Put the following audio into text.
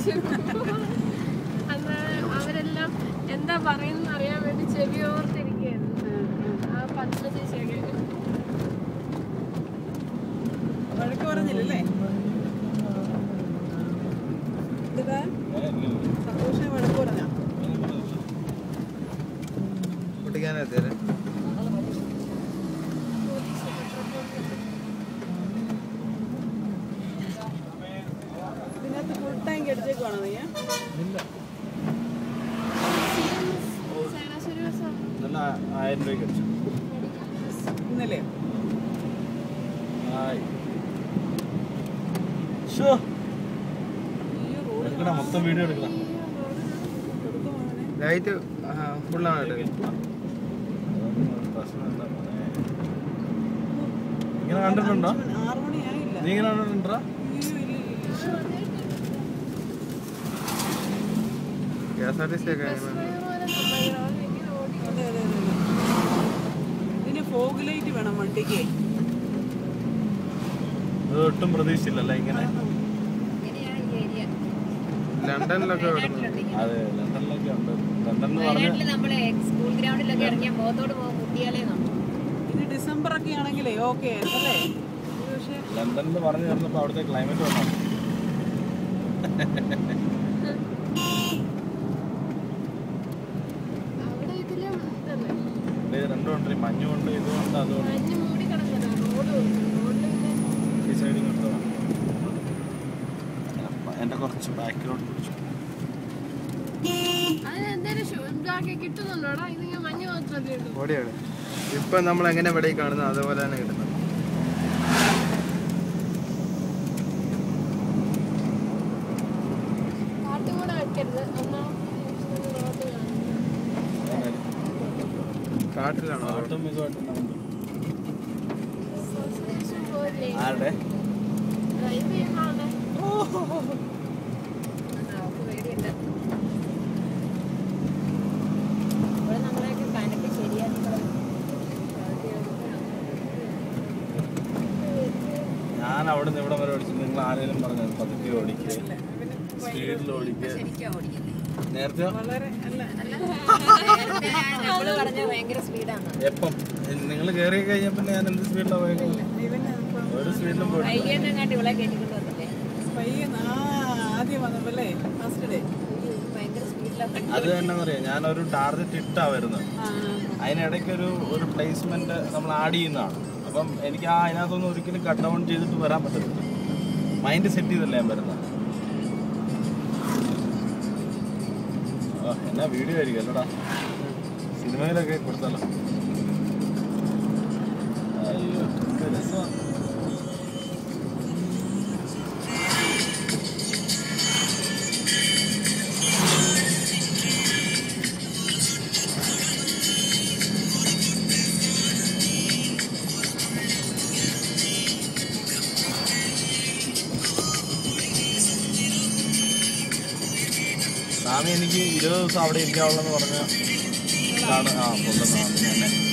ചോദിച്ചു അന്നേരം അവരെല്ലാം എന്താ പറയുന്ന അറിയാൻ വേണ്ടി ചെവിയോർത്തിരിക്കുകയായിരുന്നു ആ പത്മ ചേച്ചിയൊക്കെ വഴക്ക് പറഞ്ഞില്ലല്ലേ ഇതാ സന്തോഷം വഴക്ക് പറഞ്ഞ പൊട്ടിക്കാനെത്തിയാലേ ഇതിനകത്ത് ഫുൾ ടാങ്ക് അടിച്ചേക്കുവാണോ നീ ചങ്ങനാശ്ശേരി ബസ് നല്ല ആയിരം രൂപയ്ക്ക് അടിച്ചു ഇന്നലെ ആയി ഷോ എടുക്കണം മൊത്തം വീഡിയോ എടുക്കണം ലൈറ്റ് ഫുള്ളാണ് കേട്ടോ പ്രശ്നം എന്താ മോനെ? ഇങ്ങനെ കണ്ടിട്ടുണ്ടോ ആറ് മണിയായില്ല നീ ഇങ്ങനെ കണ്ടിട്ടുണ്ടോ അയ്യോ, ഇല്ല, ഇല്ല, ഇല്ല. K S R T C ഒക്കെ അതെ അതെ അതെ അതെ ഇതിന് ഫോഗ് ലൈറ്റ് വേണം വണ്ടിക്ക് ഇത് ഒട്ടും പ്രതീക്ഷിച്ചില്ലല്ലേ ഇങ്ങനെ ഇങ്ങനെയാണ് ഈ ഏരിയ ലണ്ടനിലൊക്കെ ഓടുന്നു അതെ ലണ്ടനിലൊക്കെ ഉണ്ട് ലണ്ടൻ എന്ന് പറഞ്ഞ വയനാട്ടിൽ നമ്മള് സ്കൂൾ ഗ്രൗണ്ടിലൊക്കെ ഇറങ്ങിയ മുഖത്തോട് പോകും കുട്ടികളെ നമ്മൾ ഇത് ഡിസംബർ ഒക്കെ ആണെങ്കിലേ ഓക്കെ ആയിരുന്നു അല്ലേ ഇത് പക്ഷേ ലണ്ടനിൽ പറഞ്ഞു തരുന്നപ്പോ അവിടുത്തെ ക്ലൈമറ്റ് വന്നു അവിടെ ഇതിലും ഇതല്ലേ ഇത് രണ്ടും ഉണ്ട് ഈ മഞ്ഞുകൊണ്ട് ഇതുകൊണ്ട് അതുകൊണ്ട് മഞ്ഞ് മൂടി കിടക്കുന്ന റോഡ് റോഡിൽ ഈ സൈഡിൽ കൊണ്ടുപോകാം എന്റെ കുറച്ച് ബാക്കിലോട്ട് പിടിച്ചു അതിന് എന്തേലും ഇതാക്കി കിട്ടുന്നുണ്ടോടാ ഇതിങ്ങനെ മഞ്ഞ് മാത്രമല്ലേ ഉള്ളൂ ഓടിയാണ് ഇപ്പൊ നമ്മൾ എങ്ങനെ ഇവിടെ കാണുന്നത് അതുപോലെ തന്നെ കിട്ടുന്നത് പാട്ടും കൂടെ വെക്കരുത് ഒന്നാം റോഡ് കാണുന്നു കാട്ടിലാണോ road? ആട്ടും ഇതുമായിട്ട് നമുക്ക് അസോസിയേഷൻ പോലെ ആരുടെ ഡ്രൈവ് ചെയ്യുന്നതാണ് അവർക്ക് പേടിയുണ്ട് ഇവിടെ നമ്മളെയൊക്കെ കനക്ക് ശരിയാണ് ഞാൻ അവിടെ നിന്ന് ഇവിടെ വരെ ഓടിച്ചു നിങ്ങൾ ആരെങ്കിലും പറഞ്ഞു പതുക്കെ ഓടിക്കുക സ്പീഡിൽ ഓടിക്കുക ശരിക്കും ഓടിക്കുന്നത് നേരത്തെ വളരെ അല്ല നേരത്തെ നമ്മള് പറഞ്ഞ ഭയങ്കര സ്പീഡാണ് എപ്പം നിങ്ങൾ കയറി കഴിഞ്ഞാൽ പിന്നെ ഞാൻ എന്ത് സ്പീഡിലാണ് പോയത് ഇവന് ഇപ്പം ഒരു സ്പീഡിലും പോയി വൈകിട്ടെങ്ങാണ്ട് ഇവിടെ കയറ്റിക്കൊണ്ട് വന്നില്ലേ പയ്യെ ആ ആദ്യം വന്നപ്പല്ലേ ഫസ്റ്റ് ഡേ ഭയങ്കര സ്പീഡിലാണ് അത് തന്നെ പറയാം ഞാനൊരു ടാർഗറ്റ് ഇട്ടാ വരുന്നത് ആ അതിനിടയ്ക്ക് ഒരു ഒരു പ്ലേസ്മെന്റ് നമ്മൾ ആഡ് ചെയ്യുന്നതാണ് അപ്പം എനിക്ക് ആ അതിനകത്തൊന്നും ഒരിക്കലും കട്ട് ഡൗൺ ചെയ്തിട്ട് വരാൻ പറ്റത്തില്ല മൈൻഡ് സെറ്റ് ചെയ്തല്ലേ ഞാൻ വരുന്നത് ആ, എന്നാ വീഡിയോ ആയിരിക്കും അല്ലടാ സിനിമയിലൊക്കെ കൊടുത്തല്ലോ അയ്യോ എന്ത് രസമാണ് സ്വാമി എനിക്ക് ഇരുപത് ദിവസം അവിടെ ഇരിക്കാവുള്ളെന്ന് പറഞ്ഞ ഇതാണ് ആ കൊണ്ടുവന്ന തന്നെ